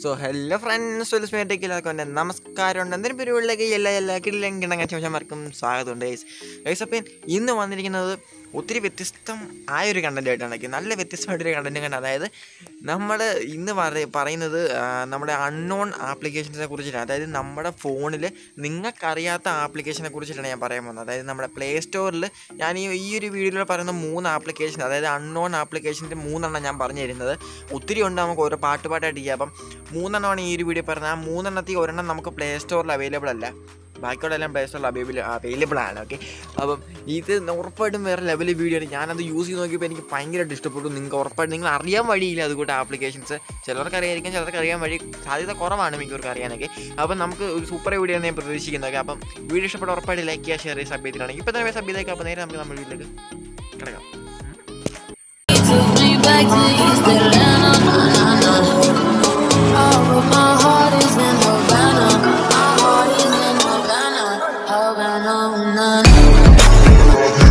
So hello friends വെൽസ്മേറ്റേക്ക് എല്ലാവർക്കും എൻ്റെ നമസ്കാരം എന്തെങ്കിലും പരിപാടിയിലേക്ക് എല്ലാ എല്ലാ കിടിലും കിണങ്ങ ചോദിച്ചമാർക്കും സ്വാഗതമുണ്ട് ഗൈസ് ഗൈസ് അപ്പം ഇന്ന് വന്നിരിക്കുന്നത് ഒത്തിരി വ്യത്യസ്തം ആയൊരു കണ്ടൻറ്റ് ആയിട്ടാണ് നല്ല വ്യത്യസ്തമായിട്ടൊരു കണ്ടൻറ്റ് കണ്ട് അതായത് നമ്മൾ ഇന്ന് പറ പറയുന്നത് ആ, നമ്മുടെ അൺനോൺ ആപ്ലിക്കേഷൻസിനെ കുറിച്ചിട്ടാണ് അതായത് നമ്മുടെ ഫോണിൽ നിങ്ങൾക്കറിയാത്ത ആപ്ലിക്കേഷനെ കുറിച്ചിട്ടാണ് ഞാൻ പറയാൻ പോകുന്നത് അതായത് നമ്മുടെ പ്ലേ സ്റ്റോറിൽ ഞാൻ ഈ ഈ ഒരു വീഡിയോയിൽ പറയുന്ന മൂന്ന് ആപ്ലിക്കേഷൻ അതായത് അൺനോൺ ആപ്ലിക്കേഷൻ്റെ മൂന്നെണ്ണം ഞാൻ പറഞ്ഞു തരുന്നത് ഒത്തിരി ഉണ്ട് നമുക്ക് ഓരോ പാട്ട് പാട്ടായിട്ട് ചെയ്യാം അപ്പം മൂന്നെണ്ണമാണ് ഈ ഒരു വീഡിയോ പറഞ്ഞത് ആ മൂന്നെണ്ണത്തിൽ ഒരെണ്ണം നമുക്ക് പ്ലേ സ്റ്റോറിൽ അവൈലബിൾ അല്ല ബാക്കിയുള്ള എല്ലാം പ്ലേ സ്റ്റോറിൽ അവൈലബിൾ അവൈലബിൾ ആണ് ഓക്കെ അപ്പം ഇത് ഉറപ്പായിട്ടും വേറെ ലെവൽ വീഡിയോ ആണ് ഞാനത് യൂസ് ചെയ്ത് നോക്കിയപ്പോൾ എനിക്ക് ഭയങ്കരമായിട്ട് ഇഷ്ടപ്പെട്ടു നിങ്ങൾക്ക് ഉറപ്പായിട്ടും നിങ്ങൾ അറിയാൻ വഴിയില്ല അതുകൂട്ട് ആപ്ലിക്കേഷൻസ് ചിലർക്ക് അറിയായിരിക്കും ചിലർക്ക് അറിയാൻ വഴി സാധ്യത കുറവാണ് മിക്കവർക്ക് അറിയാനൊക്കെ അപ്പം നമുക്ക് ഒരു സൂപ്പർ വീഡിയോ ആണ് ഞാൻ പ്രതീക്ഷിക്കുന്നത് അപ്പം വീഡിയോ ഇഷ്ടപ്പെട്ട ഉറപ്പായിട്ട് ലൈക്ക് ചെയ്യുക ഷെയർ ചെയ്യുക സബ് ചെയ്തിട്ടാണെങ്കിൽ ഇപ്പോൾ തന്നെ സബ് ചെയ്തേക്കാം അപ്പോൾ നേരെ നമുക്ക് നമ്മുടെ വീട്ടിലേക്ക് കിടക്കാം Took me back to East Atlanta. Oh, but my heart is in Havana. My heart is in Havana. Havana, na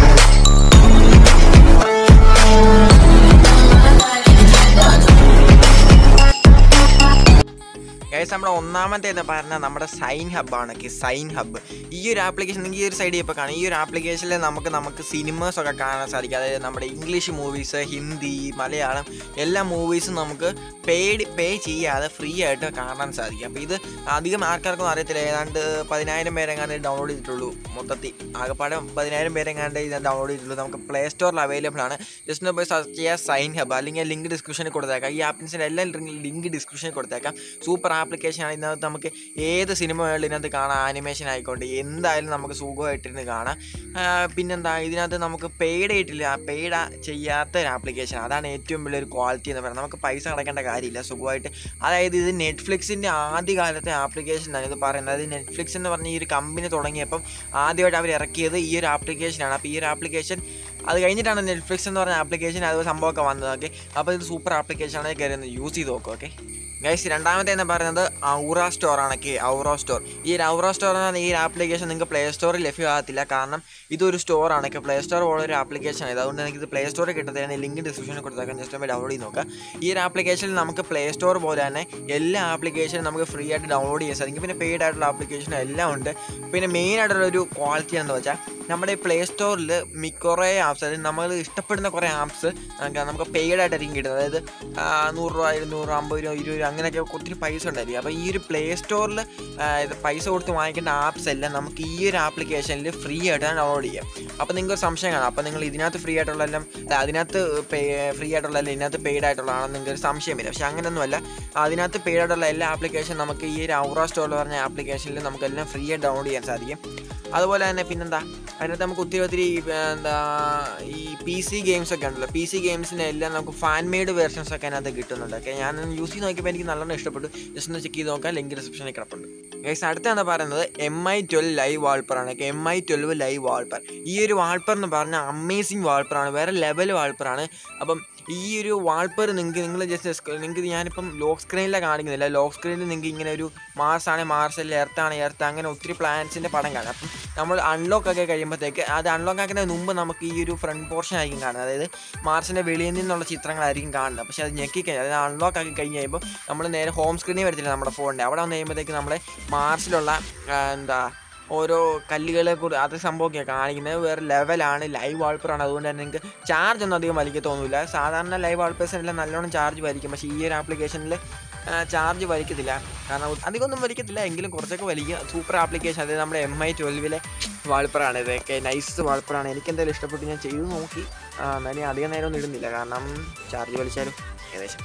guys നമ്മുടെ ഒന്നാമത്തെ എന്ന് പറഞ്ഞാൽ നമ്മുടെ സൈൻ ഹബ്ബാണ് സൈൻ ഹബ്ബ് ഈ ഒരു ആപ്ലിക്കേഷൻ നിങ്ങൾക്ക് ഈ ഒരു സൈഡിൽ ഇപ്പോൾ കാണാം ഈ ഒരു ആപ്ലിക്കേഷനിൽ നമുക്ക് നമുക്ക് സിനിമസ് ഒക്കെ കാണാൻ സാധിക്കും അതായത് നമ്മുടെ ഇംഗ്ലീഷ് മൂവീസ് ഹിന്ദി മലയാളം എല്ലാ മൂവീസും നമുക്ക് പെയ്ഡ് പേ ചെയ്യാതെ ഫ്രീ ആയിട്ട് കാണാൻ സാധിക്കും അപ്പോൾ ഇത് അധികം ആൾക്കാർക്കൊന്നും അറിയത്തില്ല ഏതാണ്ട് പതിനായിരം പേരെങ്ങാണ്ട് ഡൗൺലോഡ് ചെയ്തിട്ടുള്ളൂ മൊത്തത്തിൽ ആകെപ്പാടെ പതിനായിരം പേരെങ്ങാണ്ട് ഇത് ഡൗൺലോഡ് ചെയ്തിട്ടുള്ളൂ നമുക്ക് പ്ലേ സ്റ്റോറിൽ അവൈലബിൾ ആണ് ജസ്റ്റ് ഒന്ന് പോയി സെർച്ച് ചെയ്യുക സൈൻ ഹബ് അല്ലെങ്കിൽ ലിങ്ക് ഡിസ്ക്രിപ്ഷനിൽ കൊടുത്തേക്കാം ഈ ആപ്പിൻസിൻ്റെ എല്ലാ ലിങ്ക് ഡിസ്ക്രിപ്ഷനിൽ കൊടുത്തേക്കാം സൂപ്പർ ആപ്ലിക്കേഷനാണ് ഇതിനകത്ത് നമുക്ക് ഏത് സിനിമ വേണമെങ്കിലും ഇതിനകത്ത് കാണാം ആനിമേഷൻ ആയിക്കോട്ടെ എന്തായാലും നമുക്ക് സുഖമായിട്ടിരുന്ന് കാണാം ആ, പിന്നെന്താ ഇതിനകത്ത് നമുക്ക് പെയ്ഡ് ആയിട്ടില്ല പെയ്ഡ് ചെയ്യാത്ത ഒരു ആപ്ലിക്കേഷൻ അതാണ് ഏറ്റവും വലിയൊരു ക്വാളിറ്റി എന്ന് പറയുന്നത് നമുക്ക് പൈസ അടക്കേണ്ട കാര്യമില്ല സുഖമായിട്ട് അതായത് ഇത് നെറ്റ്ഫ്ലിക്സിൻ്റെ ആദ്യകാലത്തെ ആപ്ലിക്കേഷനാണ് ഇത് പറയുന്നത് അതായത് നെറ്റ്ഫ്ലിക്സ് എന്ന് പറഞ്ഞ ഈ ഒരു കമ്പനി തുടങ്ങിയപ്പം ആദ്യമായിട്ട് അവർ ഇറക്കിയത് ഈ ഒരു ആപ്ലിക്കേഷനാണ് അപ്പോൾ ഈ ഒരു ആപ്ലിക്കേഷൻ അത് കഴിഞ്ഞിട്ടാണ് നെറ്റ്ഫ്ലിക്സ് എന്ന് പറഞ്ഞ ആപ്ലിക്കേഷൻ അത് സംഭവമൊക്കെ വന്നത് ഓക്കെ അപ്പോൾ ഇത് സൂപ്പർ ആപ്ലിക്കേഷനാണ് കയറി ഒന്ന് യൂസ് ചെയ്ത് നോക്കുക ഓക്കെ ഗൈസ് രണ്ടാമത്തെ എന്ന് പറയുന്നത് ഔറ സ്റ്റോർ ആണ് കെ ഔറ സ്റ്റോർ ഈ ഒരു ഔറ സ്റ്റോർ എന്ന് പറഞ്ഞ ഈ ഒരു ആപ്ലിക്കേഷൻ നിങ്ങൾക്ക് പ്ലേ സ്റ്റോറിൽ ലഭ്യമാകത്തില്ല കാരണം ഇതൊരു സ്റ്റോറാണ് പ്ലേ സ്റ്റോർ ഉള്ള ഒരു ആപ്ലിക്കേഷൻ ആണ് അതുകൊണ്ട് നിങ്ങൾക്ക് ഇത് പ്ലേ സ്റ്റോറിൽ കിട്ടത്തില്ല ലിങ്ക് ഡിസ്ക്രിപ്ഷനിൽ കൊടുത്തേക്കാം ജസ്റ്റ് ഒന്ന് ഡൗൺലോഡ് ചെയ്ത് നോക്കുക ഈ ഒരു ആപ്ലിക്കേഷനിൽ നമുക്ക് പ്ലേ സ്റ്റോർ പോലെ തന്നെ എല്ലാ ആപ്ലിക്കേഷനും നമുക്ക് ഫ്രീ ആയിട്ട് ഡൗൺലോഡ് ചെയ്യാൻ സാധിക്കും പിന്നെ പെയ്ഡ് ആയിട്ടുള്ള ആപ്ലിക്കേഷനും എല്ലാം ഉണ്ട് പിന്നെ മെയിൻ ആയിട്ടുള്ള ഒരു ക്വാളിറ്റി എന്താണെന്ന് വെച്ചാൽ നമ്മുടെ ഈ പ്ലേ സ്റ്റോറിൽ മിക്ക കുറേ ആപ്സ് അതായത് നമ്മൾ ഇഷ്ടപ്പെടുന്ന കുറേ ആപ്സ് നമുക്ക് പെയ്ഡ് ആയിട്ടായിരിക്കും കിട്ടുന്നത് അതായത് ആ, നൂറ് രൂപ ഇരുന്നൂറ് അമ്പത് രൂപ ഇരുപത് രൂപ അങ്ങനെയൊക്കെ ഒത്തിരി പൈസ ഉണ്ടായിരിക്കും അപ്പോൾ ഈ ഒരു പ്ലേ സ്റ്റോറിൽ ഇത് പൈസ കൊടുത്ത് വാങ്ങിക്കേണ്ട ആപ്സ് എല്ലാം നമുക്ക് ഈ ഒരു ആപ്ലിക്കേഷനിൽ ഫ്രീ ആയിട്ടാണ് ഡൗൺലോഡ് ചെയ്യാം അപ്പോൾ നിങ്ങൾക്ക് ഒരു സംശയം കാണാം അപ്പോൾ നിങ്ങൾ ഇതിനകത്ത് ഫ്രീ ആയിട്ടുള്ള എല്ലാം അല്ല, അതിനകത്ത് ഫ്രീ ആയിട്ടുള്ള എല്ലാം ഇതിനകത്ത് പെയ്ഡ് ആയിട്ടുള്ളതാണെന്ന് നിങ്ങൾക്ക് ഒരു സംശയം വരും പക്ഷേ അങ്ങനെയൊന്നുമല്ല അതിനകത്ത് പെയ്ഡ് ആയിട്ടുള്ള എല്ലാ ആപ്ലിക്കേഷൻ നമുക്ക് ഈ ഒരു ഔറ സ്റ്റോറിൽ പറഞ്ഞ ആപ്ലിക്കേഷനിൽ നമുക്കെല്ലാം ഫ്രീ ആയിട്ട് ഡൗൺലോഡ് ചെയ്യാൻ സാധിക്കും അതുപോലെ തന്നെ പിന്നെന്താ അതിനകത്ത് നമുക്ക് ഒത്തിരി ഒത്തിരി ആ, എന്താ ഈ പി സി ഗെയിംസ് ഒക്കെ ഉണ്ടല്ലോ പി സി ഗെയിംസിന് എല്ലാം നമുക്ക് ഫാൻ മെയ്ഡ് വേർഷൻസ് ഒക്കെ അതിനകത്ത് കിട്ടുന്നുണ്ട് ഓക്കെ ഞാൻ യൂസ് ചെയ്ത് നോക്കിയപ്പോൾ എനിക്ക് നല്ലോണം ഇഷ്ടപ്പെട്ടു ജസ്റ്റ് ഒന്ന് ചെക്ക് ചെയ്ത് നോക്കാം ലിങ്ക് ഡിസ്ക്രിപ്ഷനിൽ കിടപ്പുണ്ട് ഗൈസ് അടുത്താണ് പറയുന്നത് എം ഐ ട്വൽവ് ലൈവ് വാൾപ്പറാണ് M I twelve live wallpaper ഈ ഒരു വാൾപ്പർ എന്ന് പറഞ്ഞാൽ അമേസിങ് വാൾപ്പറാണ് വേറെ ലെവൽ വാൾപ്പറാണ് അപ്പം ഈ ഒരു വാൾപ്പർ നിങ്ങൾക്ക് നിങ്ങൾ ജസ്റ്റ് നിങ്ങൾക്ക് ഞാനിപ്പം ലോക്ക് സ്ക്രീനിലാണ് കാണിക്കുന്നില്ല ലോക്ക് സ്ക്രീനിൽ നിങ്ങൾക്ക് ഇങ്ങനെ ഒരു മാർസ് ആണ് മാർസ് അല്ലെങ്കിൽ എർത്ത് ആണ് എർത്ത് അങ്ങനെ ഒത്തിരി പ്ലാനറ്റ്സിൻ്റെ പടം കാണാം അപ്പം നമ്മൾ അൺലോക്ക് ഒക്കെ കഴിയുമ്പോഴത്തേക്ക് അത് അൺലോക്ക് ആക്കുന്നതിന് മുമ്പ് നമുക്ക് ഈ ഒരു ഫ്രണ്ട് പോർഷൻ ആയിരിക്കും കാണുന്നത് അതായത് മാർസിൻ്റെ വെളിയിൽ നിന്നുള്ള ചിത്രങ്ങളായിരിക്കും കാണുന്നത് പക്ഷേ അത് ഞെക്കി കഴിഞ്ഞാൽ അതായത് അൺലോക്ക് ആക്കി കഴിഞ്ഞ് കഴിയുമ്പോൾ നമ്മൾ നേരെ ഹോം സ്ക്രീനിൽ വരത്തില്ല നമ്മുടെ ഫോണിൻ്റെ അവിടെ വന്ന് കഴിയുമ്പോഴത്തേക്ക് നമ്മളെ മാർസിലുള്ള ആ, എന്താ ഓരോ കല്ലുകളെ കൂടി അത് സംഭവമൊക്കെ കാണിക്കുന്നത് വേറെ ലെവലാണ് ലൈവ് വാൾപ്പറാണ് അതുകൊണ്ട് തന്നെ നിങ്ങൾക്ക് ചാർജ് ഒന്നും അധികം വലിക്കത്തൊന്നുമില്ല സാധാരണ ലൈവ് വാൾപ്പേഴ്സിനെല്ലാം നല്ലോണം ചാർജ് വലിക്കും പക്ഷേ ഈ ഒരു ആപ്ലിക്കേഷനിൽ ചാർജ് വലിക്കത്തില്ല കാരണം അധികമൊന്നും വലിക്കത്തില്ല എങ്കിലും കുറച്ചൊക്കെ വലിക്കുക സൂപ്പർ ആപ്ലിക്കേഷൻ അതായത് നമ്മുടെ എം ഐ ട്വൽവിലെ വാൾപ്പറാണ് ഇതൊക്കെ നൈസ് വാൾപ്പറാണ് എനിക്ക് എന്തായാലും ഇഷ്ടപ്പെട്ട് ഞാൻ ചെയ്തു നോക്കി ആ, എന്നാലും അധികം നേരം ഒന്നും ഇടുന്നില്ല കാരണം ചാർജ് വലിച്ചാലും ഏകദേശം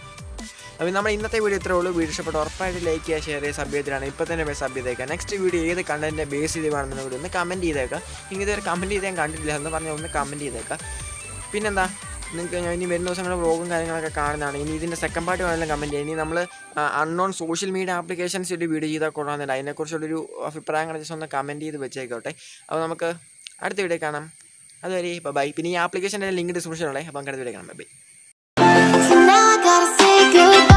അപ്പോൾ നമ്മുടെ ഇന്നത്തെ വീഡിയോ ഇത്രേ ഉള്ളൂ വീഡിയോ ഇഷ്ടപ്പെട്ട് ഉറപ്പായിട്ട് ലൈക്ക് ചെയ്യുക ഷെയർ ചെയ്യുക സബ് ചെയ്തിട്ടാണ് ഇപ്പോൾ തന്നെ പോയി സബ് ചെയ്തേക്കാം നെക്സ്റ്റ് വീഡിയോ ഏത് കണ്ടന്റിനെ ബേസ് ചെയ്ത് വേണമെന്ന് കൂടി ഒന്ന് കമൻറ്റ് ചെയ്തേക്കാം നിങ്ങൾ ഇതുവരെ കമൻറ്റ് ചെയ്ത് ഞാൻ കണ്ടിട്ടില്ല എന്ന് പറഞ്ഞാൽ ഒന്ന് കമൻറ്റ് ചെയ്തേക്കാം പിന്നെന്താ നിങ്ങൾക്ക് ഞാൻ ഇനി വരുന്ന ദിവസങ്ങളിൽ വ്ളോഗും കാര്യങ്ങളൊക്കെ കാണുന്നതാണ് ഇനി ഇതിൻ്റെ സെക്കൻഡ് പാർട്ട് വേണമെങ്കിലും കമൻറ്റ് ചെയ്യാം ഇനി നമ്മൾ അൺനോൺ സോഷ്യൽ മീഡിയ ആപ്ലിക്കേഷൻസ് ഒരു വീഡിയോ ചെയ്താൽ കൊള്ളാമെന്നുണ്ട് അതിനെക്കുറിച്ചുള്ളൊരു അഭിപ്രായങ്ങൾ ജസ്റ്റ് ഒന്ന് കമൻറ്റ് ചെയ്ത് വെച്ചേക്കോട്ടെ അപ്പോൾ നമുക്ക് അടുത്ത വീഡിയോ കാണാം അതുവരെ ബൈ പിന്നെ ഈ ആപ്ലിക്കേഷൻ്റെ ലിങ്ക് ഡിസ്ക്രിപ്ഷനുള്ളേ അപ്പോൾ നമുക്ക് അടുത്ത വീഡിയോ കാണാം bye So now I gotta say goodbye.